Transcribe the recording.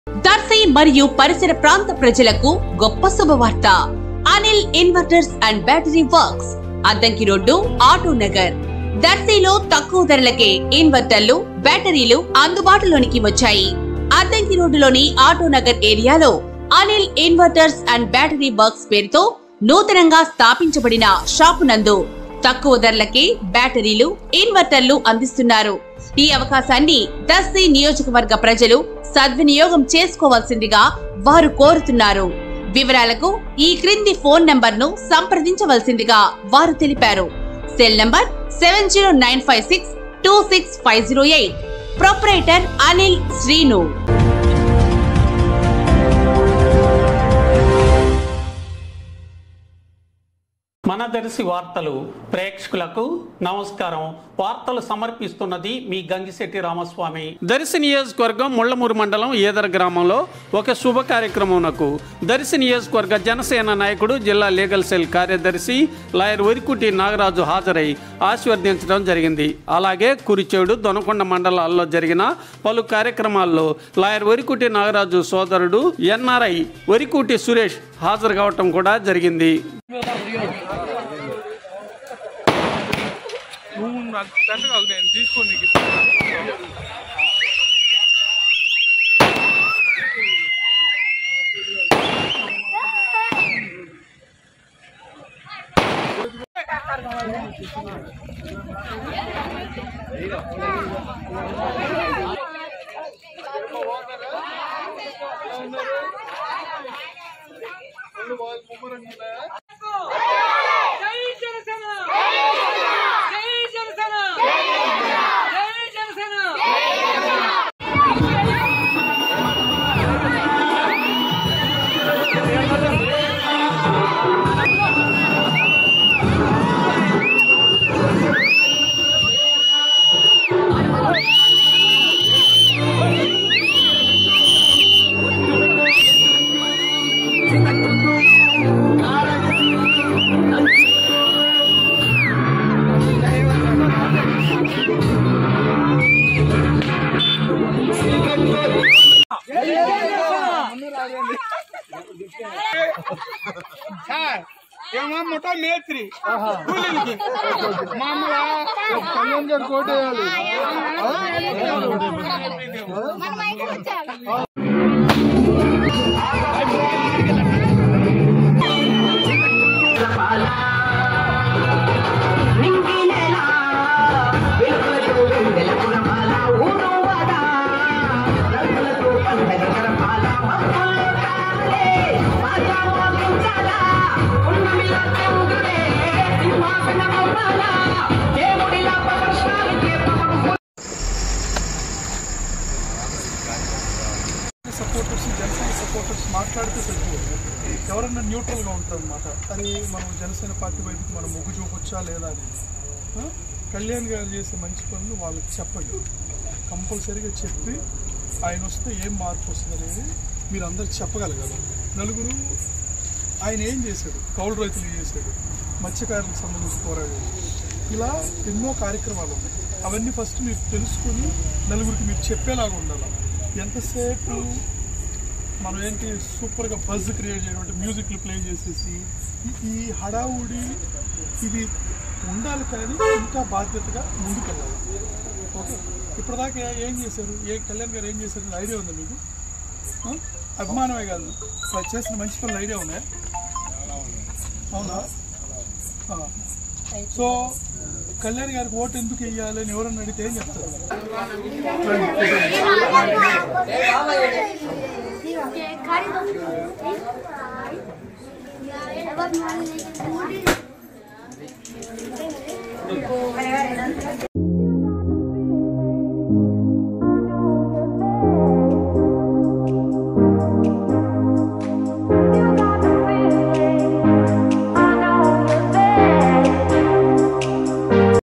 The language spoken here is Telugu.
దర్శి మరియు పరిసర ప్రాంత ప్రజలకు గొప్ప శుభవార్త Anil inverters and battery works Addanki road auto Nagar దర్శిలో తక్కువ ధరలకే ఇన్వర్టర్లు బ్యాటరీలు అందుబాటులోనికి వచ్చాయి అద్దంకి రోడ్డులోని ఆటో నగర్ ఏరియాలో Anil inverters and battery works పేరుతో నూతనంగా స్థాపించబడిన షాపు నందు తక్కువ ధరలకే బ్యాటరీలు ఇన్వర్టర్లు అందిస్తున్నారు ఈ అవకాశాన్ని దర్శి నియోజకవర్గ ప్రజలు సద్వినియోగం చేసుకోవాల్సిందిగా వారు కోరుతున్నారు వివరాలకు ఈ క్రింది ఫోన్ నంబర్ ను సంప్రదించవలసిందిగా వారు తెలిపారు cell number seven zero nine five six two six five zero eight proprietor Anil Srinu మన దర్శి వార్తలు ప్రేక్షకులకు నమస్కారం వార్తలు సమర్పిస్తున్నది మీ గంగిశెట్టి రామస్వామి దర్శి నియోజకవర్గం ముళ్ళమూరు మండలం ఈదర గ్రామంలో ఒక శుభ కార్యక్రమంకు దర్శి నియోజకవర్గ జనసేన నాయకుడు జిల్లా లీగల్ సెల్ కార్యదర్శి లాయర్ వరికుటి నాగరాజు హాజరై ఆశీర్వదించడం జరిగింది అలాగే కురిచేడు దొనకొండ మండలాల్లో జరిగిన పలు కార్యక్రమాల్లో లాయర్ వరికుటి నాగరాజు సోదరుడు ఎన్ఆర్ఐ వరికుటి సురేష్ హాజరు కావటం కూడా జరిగింది నువ్వు నాకు తండ్రి కాదు నేను తీసుకొని నీకు ఇస్తాను. జై జనసేన జై జనసేన జై జనసేన సార్ ఏమో ముఠ మేత్రి కూలీలకి మామూలు కళ్యాణ్ గారు కోటేయాలి సపోర్టర్స్ జనసేన సపోర్టర్స్ మాట్లాడితే సరిపోదు ఎవరన్నా న్యూట్రల్గా ఉంటారు అనమాట అది మనం జనసేన పార్టీ వైపుకి మనం మొగ్గు చూపొచ్చా లేదా అని ఆ? కళ్యాణ్ గారు చేసే మంచి పనులు వాళ్ళకి చెప్పండి కంపల్సరీగా చెప్పి ఆయన వస్తే ఏం మార్పు వస్తుంది అనేది మీరు అందరు చెప్పగలగాలి నలుగురు ఆయన ఏం చేశాడు కౌలు రైతులు చేశాడు మత్స్యకారులకు సంబంధించి పోరాడాడు ఇలా ఎన్నో కార్యక్రమాలు ఉన్నాయి అవన్నీ ఫస్ట్ మీరు తెలుసుకొని నలుగురికి మీరు చెప్పేలాగా ఉండాలి ఎంతసేపు మనం ఏంటి సూపర్గా బజ్ క్రియేట్ చేయడం మ్యూజిక్లు ప్లే చేసేసి ఈ- ఈ హడావుడి ఇది ఉండాలి కానీ ఇంకా బాధ్యతగా ముందుకెళ్ళాలి ఓకే ఇప్పటిదాకా ఏం చేశారు ఏ కళ్యాణ్ గారు ఏం చేశారు ఐడియా ఉందా మీకు ఆ? అభిమానమే కాదు వాళ్ళు చేసిన మంచి పనులు ఐడియా ఉన్నాయా అవునా ఆ. సో కళ్యాణ్ గారికి ఓటు ఎందుకు వేయాలి అని ఎవరన్నా అడిగితే ఏం చెప్తారు गाड़ी